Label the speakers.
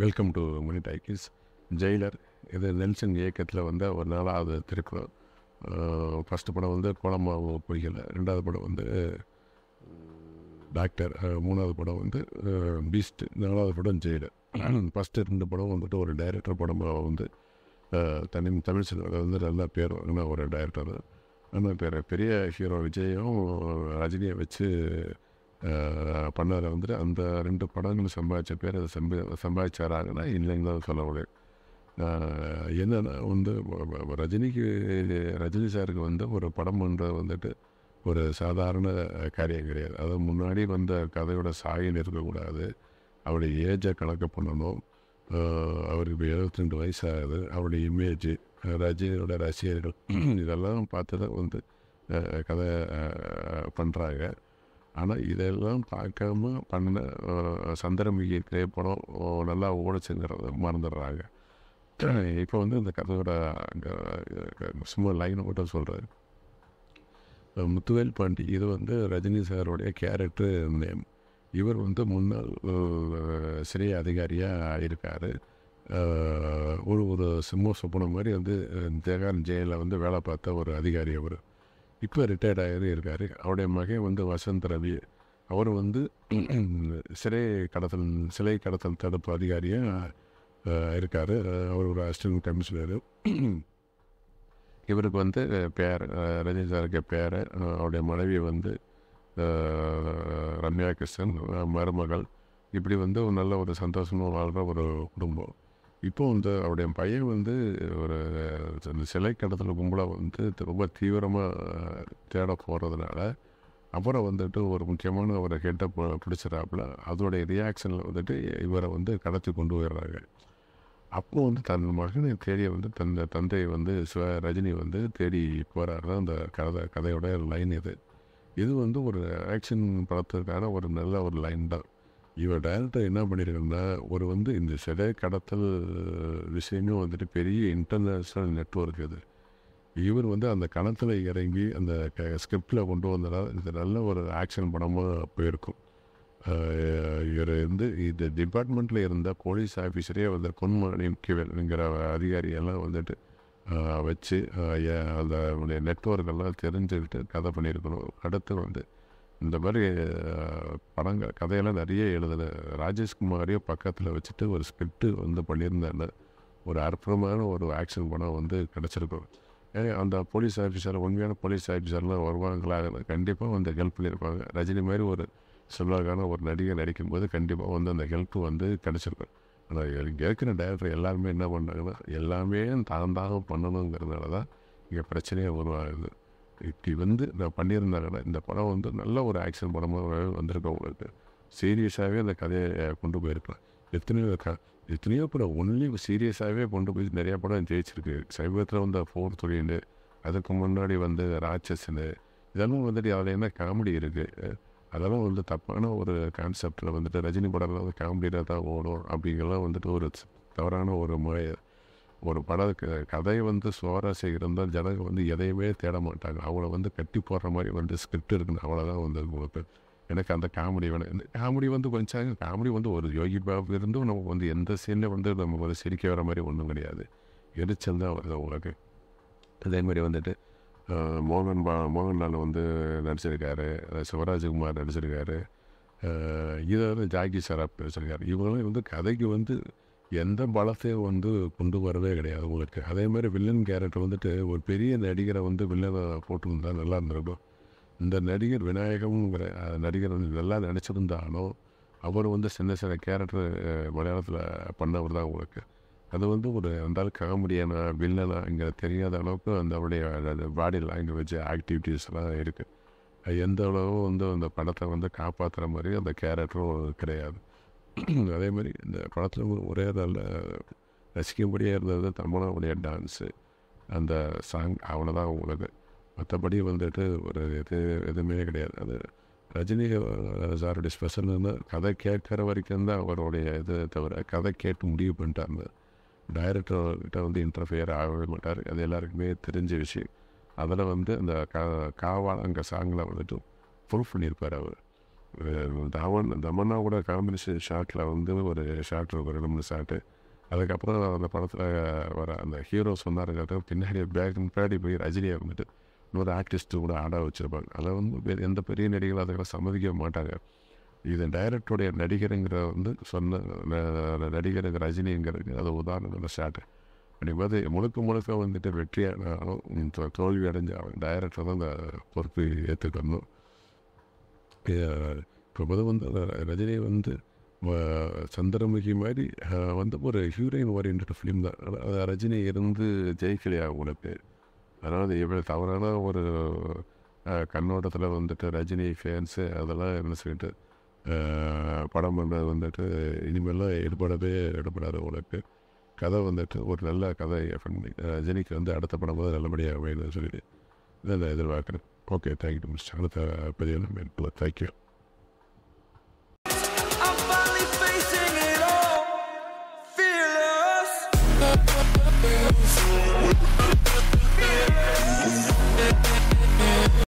Speaker 1: welcome to Mani talkies Jailer இது நெல்சன் இயக்கத்தில் வந்த ஒரு நாலாவது திரைப்படம் ஃபஸ்ட்டு படம் வந்து கோலமாவு பொய்யலை ரெண்டாவது படம் வந்து டாக்டர் அஹ், மூணாவது படம் வந்து பீஸ்ட் நாலாவது படம் ஜெயிலர் ஃபஸ்ட்டு ரெண்டு படம் வந்துட்டு ஒரு டைரக்டர் படமாக வந்து அஹ், தனி தமிழ் சினிமாவில் வந்து நல்லா பேர் வாங்கின ஒரு டைரக்டர் ஆனால் பேர் பெரிய ஹீரோ விஜயும் ரஜினியை வச்சு பண்ணார வந்துட்டு அந்த ரெண்டு படங்கள் சம்பாதிச்ச பேர் அதை சம்பா சம்பாதிச்சாராங்கன்னா இல்லைன்னு தான் சொல்ல முடியும் ஆஹ் என்னன்னா வந்து வ- வ- ரஜினிக்கு ரஜினி சாருக்கு வந்து ஒரு படம் பண்ணுறது வந்துட்டு ஒரு சாதாரண காரியம் கிடையாது அது முன்னாடி வந்த கதையோட சாயம் இருக்கக்கூடாது அவருடைய ஏஜை கணக்கு பண்ணணும் ஆஹ் அவருக்கு இப்போ எழுபத்தி ரெண்டு வயசாகுது அவருடைய இமேஜ் ரஜினியோட ரசிகர்கள் இதெல்லாம் பார்த்து தான் வந்து ஆஹ் கதை பண்ணுறாங்க ஆனால் இதெல்லாம் பார்க்காம பண்ண ஆஹ் சந்திரமுகி திரைப்படம் ஆஹ் நல்லா ஓடிச்சுங்கிறத மறந்துடுறாங்க இப்போ வந்து இந்த கதையோட அஹ், சும்மா லைனை மட்டும் சொல்கிறாரு முத்துவேல் பாண்டி இது வந்து ரஜினி சாருடைய கேரக்டர் நேம் இவர் வந்து முன்னாள் அஹ், சிறை அதிகாரியாக இருக்கார் ஒரு ஒரு சிம்ம சொப்பனம் மாதிரி வந்து அஹ், ஜெகன் ஜெயிலில் வந்து வேலை பார்த்த ஒரு அதிகாரி அவர் இப்போ ரிட்டையர்ட் ஆகி இருக்கார் அவருடைய மகன் வந்து வசந்த் ரவி அவர் வந்து சிறை கடத்தல் சிலை கடத்தல் தடுப்பு அதிகாரியாக இருக்கார் அவர் ஒரு அசிஸ்டன்ட் கமிஷனர் இவருக்கு வந்து பேர் அஹ், ரஜினி சாருக்கு பேர் அவருடைய மனைவி வந்து அஹ், ரம்யா கிருஷ்ணன் அஹ், மருமகள் இப்படி வந்து ஒரு நல்ல ஒரு சந்தோஷமாக வாழ்கிற ஒரு குடும்பம் இப்போ வந்து அவருடைய பையன் வந்து ஒரு இந்த சிலை கடத்தல் கும்பலை வந்து ரொம்ப தீவிரமாக தேட போகிறதுனால அப்புறம் வந்துட்டு ஒரு முக்கியமான ஒரு ஹெட்டை பிடிச்சிடாப்புல அதோடைய ரியாக்ஷனில் வந்துட்டு இவரை வந்து கடத்தி கொண்டு போயிடுறாங்க அப்போ வந்து தன் மகனை தேடி வந்து தன் தந்தை வந்து சிவ ரஜினி வந்து தேடி போகிறாரு தான் அந்த கதை கதையோட லைன் இது இது வந்து ஒரு ஆக்ஷன் படத்துக்கான ஒரு நல்ல ஒரு லைன் தான் இவர் டைரக்டர் என்ன பண்ணியிருக்காருன்னா ஒரு வந்து இந்த சிலை கடத்தல் விஷயமும் வந்துட்டு பெரிய இன்டர்நேஷ்னல் நெட்வொர்க் இது இவர் வந்து அந்த களத்தில் இறங்கி அந்த ஸ்கிரிப்டில் கொண்டு வந்ததால் இது நல்ல ஒரு ஆக்ஷன் படமாக போயிருக்கும் ஆஹ் இவர் வந்து இந்த டிபார்ட்மெண்ட்டில் இருந்த போலீஸ் ஆஃபீஸரே வந்து பொன்மணி முக்கியவேல்ங்கிற அதிகாரியெல்லாம் வந்துட்டு ஆஹ் வச்சு ஆஹ் ஏ- அந்த நெட்ஒர்க் எல்லாம் தெரிஞ்சுக்கிட்டு கதை பண்ணியிருக்கணும் அடுத்து வந்து இந்த மாதிரி ஆஹ் படங்கள் கதையெல்லாம் நிறைய எழுதின ராஜேஷ்குமாரையும் பக்கத்தில் வச்சுட்டு ஒரு ஸ்கிரிப்ட் வந்து பண்ணியிருந்தாங்க ஒரு அற்புதமான ஒரு ஆக்ஷன் படம் வந்து கிடச்சிருக்கும் ஏன்னா அந்த போலீஸ் ஆஃபீஸர் உண்மையான போலீஸ் ஆஃபீஸர்லாம் வருவாங்களா கண்டிப்பாக வந்து ஹெல்ப் பண்ணியிருப்பாங்க ரஜினி மாதிரி ஒரு செல்வாக்கான ஒரு நடிகை நடிக்கும்போது கண்டிப்பாக வந்து அந்த ஹெல்ப் வந்து கிடச்சிருக்கும் ஆனால் இங்கே இருக்கிற டைரக்டர் எல்லாருமே என்ன பண்ணாங்கன்னா எல்லாமே தான் தான் பண்ணணுங்கிறதுனால தான் இங்கே பிரச்சனையே உருவாகுது இப்படி வந்து நான் பண்ணியிருந்தாங்கன்னா இந்த படம் வந்து நல்ல ஒரு ஆக்ஷன் படமாக வந்திருக்கும் உங்களுக்கு சீரியஸாகவே அந்த கதையை கொண்டு போயிருக்கலாம் எத்தனையோ க எத்தனையோ படம் ஒன்லி சீரியஸாகவே கொண்டு போய் நிறையா படம் ஜெயிச்சிருக்கு சமீபத்தில் வந்த ஃபோர் தொழில் அதுக்கு முன்னாடி வந்து ராட்சசனு இதெல்லாம் வந்துட்டு அதில் என்ன காமெடி இருக்குது அதெல்லாம் வந்து தப்பான ஒரு கான்செப்டில் வந்துட்டு ரஜினி படம்லாம் வந்து காமெடியில் தான் ஓடும் அப்படிங்கெல்லாம் வந்துட்டு ஒரு தவறான ஒரு முறை ஒரு பட க- கதை வந்து சுவாரஸ்யம் இருந்தால் ஜனங்க வந்து எதையுமே தேட மாட்டாங்க அவங்கள வந்து கட்டி போடுற மாதிரி வந்து ஸ்கிரிப்ட் இருக்குன்னு அவ்வளோதான் வந்து உங்களுக்கு எனக்கு அந்த காமெடி வேணும் இந்த காமெடி வந்து கொஞ்சம் காமெடி வந்து ஒரு யோகி பாபு இருந்தும் நமக்கு வந்து எந்த சீனில் வந்து நம்ம வந்து சிரிக்க வர மாதிரி ஒன்றும் கிடையாது எரிச்சல் தான் வருது உங்களுக்கு அதே மாதிரி வந்துட்டு அஹ், மோகன் பா மோகன்லால் வந்து நடிச்சிருக்காரு அஹ், சிவராஜ்குமார் நடிச்சிருக்காரு அஹ், இதை வந்து ஜாக்கி சராப் நடிச்சிருக்காரு இவங்களும் வந்து கதைக்கு வந்து எந்த பலத்தையும் வந்து கொண்டு வரவே கிடையாது உங்களுக்கு அதே மாதிரி வில்லன் கேரக்டர் வந்துட்டு ஒரு பெரிய நடிகரை வந்து வில்லனை போட்டிருந்தா நல்லா இருந்திருக்கும் இந்த நடிகர் விநாயகம்ங்கிற அஹ், நடிகர் வந்து நல்லா நடிச்சிருந்தாலும் அவர் வந்து சின்ன சின்ன கேரக்டர் மலையாளத்தில் பண்ணவர் தான் உங்களுக்கு அது வந்து ஒரு அந்த காமெடியான வில்லனாங்கிற தெரியாத அளவுக்கு அந்த அவருடைய பாடி லாங்குவேஜ் ஆக்டிவிட்டீஸ்லாம் இருக்குது எந்த அளவு வந்து அந்த படத்தை வந்து காப்பாற்றுற மாதிரி அந்த கேரக்டரும் கிடையாது அதே மாதிரி இந்த படத்தில் ஒரே நல்ல ரசிக்கும்படியாக இருந்தது தமனாவுடைய டான்ஸு அந்த சாங் அவ்வளோதான் உங்களுக்கு மற்றபடி வந்துட்டு ஒரு இது எதுவுமே கிடையாது அது ரஜினி அஹ், சாருடைய ஸ்பெஷல்னா கதை கேட்குற வரைக்கும் தான் அவருடைய இது தவிர கதை கேட்டு முடிவு பண்ணிட்டாங்க டைரக்டர்கிட்ட வந்து இன்டர்ஃபியர் ஆகவே மாட்டார் அது எல்லாருக்குமே தெரிஞ்ச விஷயம் அதில் வந்து அந்த கா காவால் அங்கே சாங்கில் வந்துட்டு ப்ரூஃப் பண்ணியிருப்பார் அவர் அஹ் தமன் தமன்னா கூட காம்பினேஷன் ஷாட்டில் வந்து ஒரு ஷாட் இருக்கும் ரெண்டு மூணு ஷாட்டு அதுக்கப்புறம் அந்த படத்தில் வர அந்த ஹீரோ சொன்னாருங்கிறத பின்னாடி பேக் பின்னாடி போய் ரஜினியை வந்துட்டு இன்னொரு ஆர்டிஸ்ட்டு கூட ஆட வச்சுருப்பாங்க அதை வந்து வேறு எந்த பெரிய நடிகர்களும் அதுக்கெல்லாம் சம்மதிக்க மாட்டாங்க இது டைரக்டருடைய நடிகருங்கிற வந்து சொன்ன ந- நடிகருங்க ரஜினிங்கிறது அது உதாரணம் ஷாட்டு அப்படிங்கும்போது முழுக்க முழுக்க வந்துட்டு வெற்றியானாலும் தோ- தோல்வி அடைஞ்ச டைரக்டர் தான் அந்த பொறுப்பு ஏற்றுக்கணும் இப்போ முதல் வந்து ர- ரஜினி வந்து வ- சந்திரமுகி மாதிரி அஹ், வந்து ஒரு ஹீரோயின் ஓரியன்ட் ஃபிலிம் தான் ஆனா, அது ரஜினி இருந்து ஜெயிக்கலையா உங்களுக்கு அதனால் இவ்வளோ தவறான ஒரு கண்ணோட்டத்தில் வந்துட்டு ரஜினி ஃபேன்ஸு அதெல்லாம் என்ன சொல்லிட்டு அஹ், படம் பண்ணுறது வந்துட்டு இனிமேலாம் ஈடுபடவே ஈடுபடாது உங்களுக்கு கதை வந்துட்டு ஒரு நல்ல கதை பண்ணி ரஜினிக்கு வந்து அடுத்த படம் வந்து நல்லபடியாக வேணும்னு சொல்லிட்டு இதை நான் எதிர்பார்க்குறேன் ஓகே தேங்க்யூ மிஸ்டர் அடுத்த பதிவில் மேற்கொள்ள தேங்க்யூ